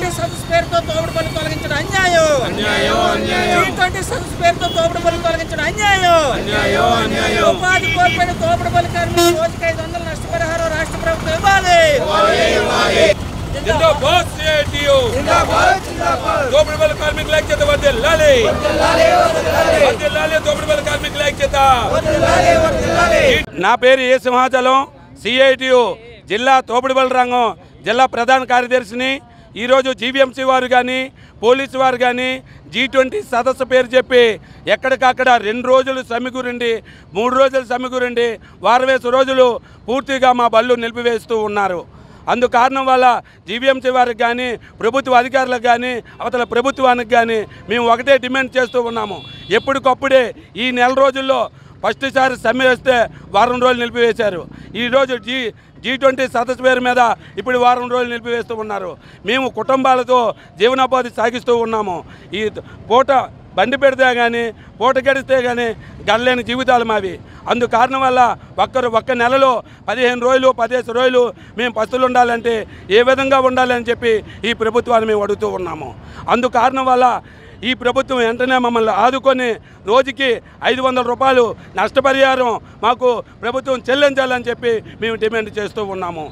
twenty సదస్సు పేరుతో తోపుడు పనులు తొలగించడం అన్యాయం జీ ట్వంటీ సదస్సు పేరుతో తోపుడు పనులు తొలగించడం అన్యాయం ఉపాధి కోల్పోయిన తోపుడు పనులు కార్మికులు రోజుకి ఐదు వందల నష్టపరిహారం రాష్ట్ర ప్రభుత్వం ఇవ్వాలి జిందాబాద్ సిఐటియు దోపిడి బల కార్మికుల ఐక్యత వర్ధిల్లాలి వర్ధిల్లాలి దోపిడి బల కార్మికుల ఐక్యత నా పేరు ఏ సింహాచలం సిఐటియు జిల్లా తోపిడి బల రంగం జిల్లా ప్రధాన కార్యదర్శిని ఈరోజు జీవీఎంసీ వారు కానీ పోలీసు వారు కానీ జీ ట్వంటీ సదస్సు పేరు చెప్పి ఎక్కడికక్కడ రెండు రోజులు సమ్మిగురండి మూడు రోజులు సమ్మిగురండి వారవేసి రోజులు పూర్తిగా మా బళ్ళు నిలిపివేస్తూ ఉన్నారు అందు కారణం వల్ల జీవీఎంసీ వారికి కానీ ప్రభుత్వ అధికారులకు కానీ అవతల ప్రభుత్వానికి కానీ మేము ఒకటే డిమాండ్ చేస్తూ ఉన్నాము ఎప్పటికప్పుడే ఈ నెల రోజుల్లో ఫస్ట్ సారి సమ్మె వేస్తే వారం రోజులు నిలిపివేశారు ఈరోజు జీ జీ ట్వంటీ సదస్సు పేరు మీద ఇప్పుడు వారం రోజులు నిలిపివేస్తూ ఉన్నారు మేము కుటుంబాలతో జీవనోపాధి సాగిస్తూ ఉన్నాము ఈ పూట బండి పెడితే కానీ పూట గడిస్తే కానీ గడలేని జీవితాలు మావి అందు కారణం వల్ల ఒక్కరు ఒక్క నెలలో పదిహేను రోజులు పదిహేను రోజులు మేము పస్తులు ఉండాలంటే ఏ విధంగా ఉండాలని చెప్పి ఈ ప్రభుత్వాన్ని మేము అడుగుతూ ఉన్నాము అందు కారణం వల్ల ఈ ప్రభుత్వం వెంటనే మమ్మల్ని ఆదుకొని రోజుకి ఐదు వందల రూపాయలు నష్టపరిహారం మాకు ప్రభుత్వం చెల్లించాలని చెప్పి మేము డిమాండ్ చేస్తూ ఉన్నాము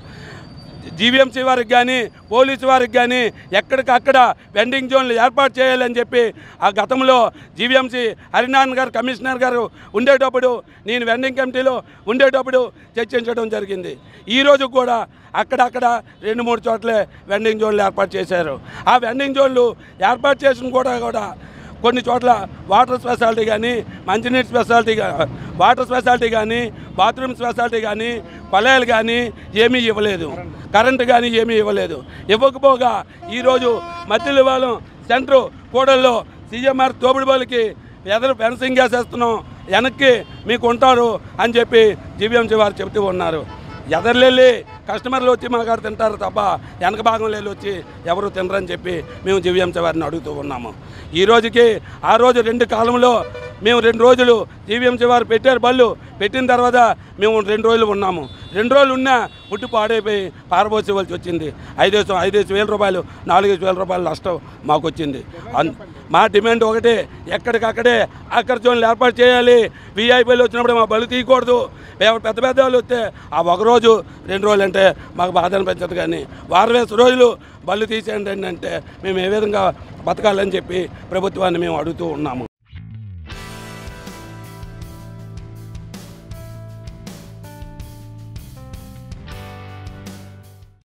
జీవీఎంసీ వారికి కానీ పోలీసు వారికి కానీ ఎక్కడికక్కడ వెండింగ్ జోన్లు ఏర్పాటు చేయాలని చెప్పి ఆ గతంలో జీవీఎంసీ హరినారాయణ గారు కమిషనర్ గారు ఉండేటప్పుడు నేను వెండింగ్ కమిటీలో ఉండేటప్పుడు చర్చించడం జరిగింది ఈరోజు కూడా అక్కడక్కడ రెండు మూడు చోట్లే వెండింగ్ జోన్లు ఏర్పాటు చేశారు ఆ వెండింగ్ జోన్లు ఏర్పాటు చేసిన కూడా కూడా కొన్ని చోట్ల వాటర్ స్పెషాలిటీ కానీ మంచినీటి స్పెషాలిటీ గా- వాటర్ స్పెషాలిటీ కానీ బాత్రూమ్ స్పెషాలిటీ కానీ కొలాయిలు కానీ ఏమీ ఇవ్వలేదు కరెంటు కానీ ఏమీ ఇవ్వలేదు ఇవ్వకపోగా ఈరోజు మధ్యలో వాళ్ళం సెంటర్ కూడల్లో సీఎంఆర్ తోపుడుబోలికి ఎదరు ఫెన్సింగ్ వేసేస్తున్నాం వెనక్కి మీకు ఉంటారు అని చెప్పి జీవీఎంసీ వారు చెబుతూ ఉన్నారు ఎదర్లెళ్ళి కస్టమర్లు వచ్చి మాకాడ తింటారు తప్ప వెనక భాగంలో వెళ్ళి వచ్చి ఎవరు తినరని చెప్పి మేము జీవీఎంసీ వారిని అడుగుతూ ఉన్నాము ఈ రోజుకి ఆ రోజు రెండు కాలంలో మేము రెండు రోజులు జీవీఎంసీ వారు పెట్టారు బళ్ళు పెట్టిన తర్వాత మేము రెండు రోజులు ఉన్నాము రెండు రోజులు ఉన్నా పుట్టి పాడైపోయి పారబోసేవలసి వచ్చింది ఐదేసి ఐదేసి వేల రూపాయలు నాలుగేసి వేల రూపాయలు నష్టం మాకు వచ్చింది అన్- మా డిమాండ్ ఒకటే ఎక్కడికక్కడే అక్కడ జోన్లు ఏర్పాటు చేయాలి వీఐపీలు వచ్చినప్పుడు మా బలు తీయకూడదు ఎవరు పెద్ద పెద్ద వాళ్ళు వస్తే ఆ ఒక రోజు రెండు రోజులు అంటే మాకు బాధ అనిపించదు కానీ వారం వేసి రోజులు బళ్ళు తీసేయండి అంటే మేము ఏ విధంగా బతకాలని చెప్పి ప్రభుత్వాన్ని మేము అడుగుతూ ఉన్నాము